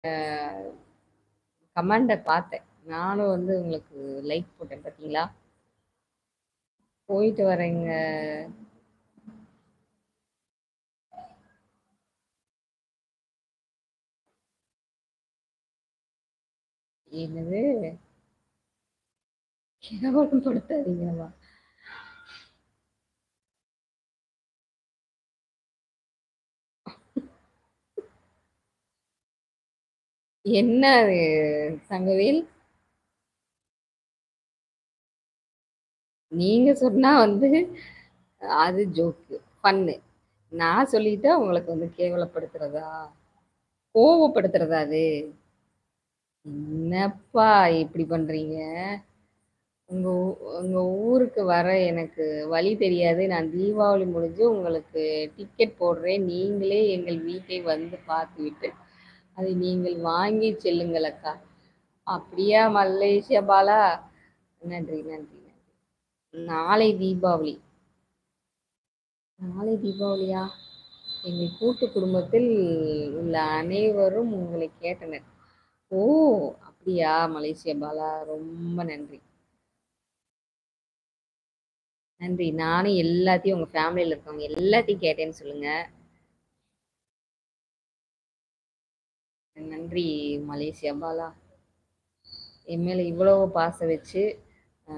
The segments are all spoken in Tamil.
கமெண்ட பார்த்தேன். நானும் வந்து உங்களுக்கு லைக் போட்டேன் பார்த்தீங்களா? போயிட்டு வரேங்க. என்னது? கேவலப்படுத்தாதீங்கம்மா. என்ன அது சங்கவேல்? நீங்க சொன்னா வந்து அது ஜோக்கு, ஃபன்னு. நான் சொல்லிட்டா உங்களுக்கு வந்து கேவலப்படுத்துறதா? கோவப்படுத்துறதா அது? என்னப்பா இப்படி பண்றீங்க? உங்க ஊ உங்க ஊருக்கு வர எனக்கு வழி தெரியாது. நான் தீபாவளி முடிஞ்சு உங்களுக்கு டிக்கெட் போடுறேன். நீங்களே எங்கள் வீட்டை வந்து பார்த்துவிட்டு, அதை நீங்கள் வாங்கி செல்லுங்கள் அக்கா. அப்படியா மலேசியா பாலா? நன்றி, நன்றி, நன்றி. நாளை தீபாவளி. நாளை தீபாவளியா? எங்கள் கூட்டு குடும்பத்தில் உள்ள அனைவரும் உங்களை கேட்டனர். ஓ! அப்படியா மலேசியா பாலா? ரொம்ப நன்றி. நன்றி. நானும் எல்லாத்தையும் உங்க ஃபேமிலில இருக்கவங்க எல்லாத்தையும் கேட்டேன்னு சொல்லுங்க. நன்றி மலேசியா பாலா. என் மேல இவ்வளவு பாசம் வச்சு, ஆ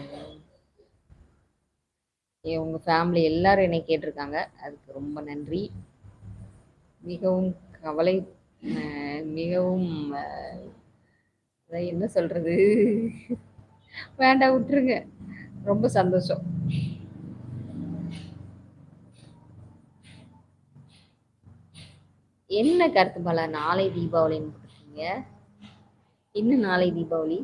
எ உங்க ஃபேமிலி எல்லாரும் என்னை கேட்டிருக்காங்க. அதுக்கு ரொம்ப நன்றி. மிகவும் கவலை அ மிகவும் அ அதான் என்ன சொல்றது? வேண்டாம் விட்டுருங்க. ரொம்ப சந்தோஷம். என்ன கருத்து பாலா? நாளை தீபாவளின்னு போட்டிருக்கீங்க. என்ன நாளை தீபாவளி?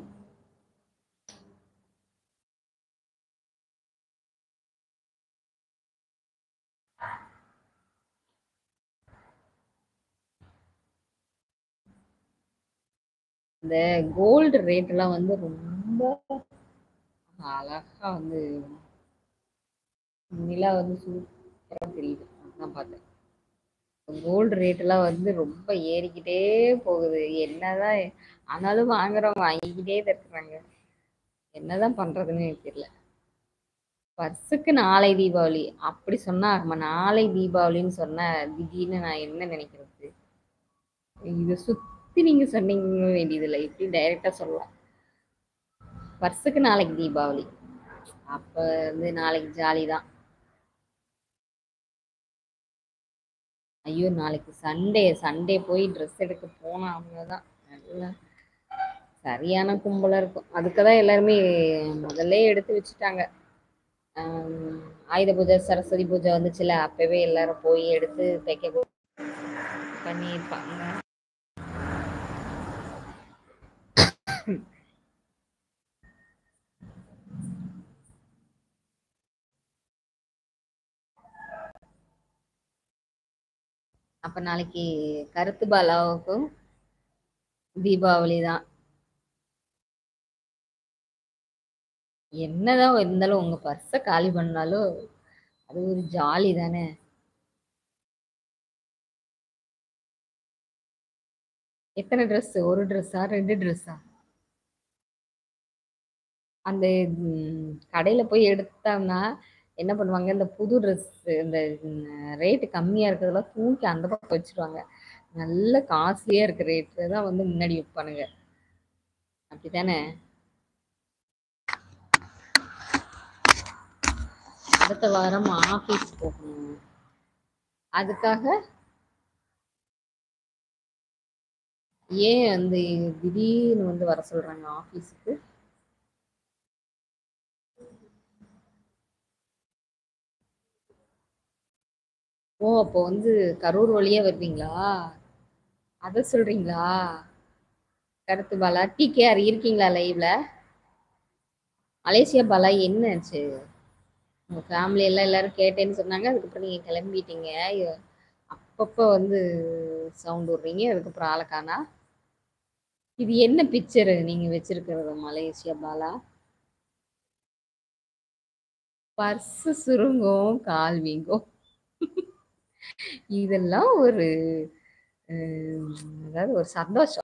இந்த கோல்டு ரேட்லாம் வந்து ரொம்ப அழகா வந்து நிலா வந்து சூப்பரா தெரியுது. அதான் பார்த்தேன். கோல்டு ரேட்லாம் வந்து ரொம்ப ஏறிக்கிட்டே போகுது. என்னதான் ஆனாலும் வாங்குறவங்க வாங்கிக்கிட்டே தான் இருக்கிறாங்க. என்னதான் பண்றதுன்னு எனக்கு தெரியல. பர்ஸுக்கு நாளை தீபாவளி. அப்படி சொன்னா ஆகுமா? நாளை தீபாவளின்னு சொன்னா திடீர்னு நான் என்ன நினைக்கிறது? இத சுத்தி நீங்க சொன்னீங்க வேண்டியதில்ல. இப்படி டைரக்ட்டா சொல்லலாம். பர்ஸுக்கு நாளைக்கு தீபாவளி. அப்ப வந்து நாளைக்கு ஜாலி தான். ஐயோ! நாளைக்கு சண்டே. சண்டே போய் ட்ரெஸ் எடுக்க போனா அவ்வளோதான். நல்லா சரியான கும்பலா இருக்கும். அதுக்கு தான் எல்லாருமே முதல்லயே எடுத்து வச்சுட்டாங்க. அம் ஆயுத பூஜை, சரஸ்வதி பூஜை வந்துச்சுல்ல, அப்பவே எல்லாரும் போய் எடுத்து தைக்க பண்ணியிருப்பாங்க. அப்ப நாளைக்கு கருத்து பாலாவுக்கும் தீபாவளி தான். என்னதான் இருந்தாலும் உங்க பர்ஸ காலி பண்ணாலும், அது ஒரு ஜாலி தானே! எத்தன ட்ரெஸ்? 1 ட்ரெஸ்ஸா? 2 ட்ரெஸ்ஸா? அந்த ம் கடையில போய் எடுத்தோம்னா, என்ன பண்ணுவாங்க, இந்த புது ட்ரெஸ் இந்த ரேட் கம்மியா இருக்கிறதெல்லாம் தூக்கி அந்த பக்கம் வச்சுருவாங்க. நல்ல காஸ்ட்லியா இருக்க ரேட்ல தான் வந்து முன்னாடி விப்பானுங்க. அப்படித்தானே? அடுத்த வாரம் ஆஃபீஸ் போகணும். அதுக்காக ஏன் வந்து திடீர்னு வந்து வர சொல்றாங்க ஆஃபீஸுக்கு? ஓ! அப்போ வந்து கரூர் வழியா வருவீங்களா? அத சொல்றீங்களா? கருத்து பாலா. டிகேஆர் இருக்கீங்களா லைவ்ல? மலேசியா பாலா என்னாச்சு? உங்க ஃபேமிலி எல்லாம் எல்லாரும் கேட்டேன்னு சொன்னாங்க. அதுக்கப்புறம் நீங்க கிளம்பிட்டீங்க. எ அப்பப்ப வந்து சவுண்ட் விடுறீங்க. அதுக்கப்புறம் ஆள காணா. இது என்ன பிக்சரு நீங்க வச்சிருக்கிறது மலேசியா பாலா? பர்ஸு சுருங்கும், கால் வீங்கும். இதெல்லாம் ஒரு ம், அதாவது ஒரு சந்தோஷம்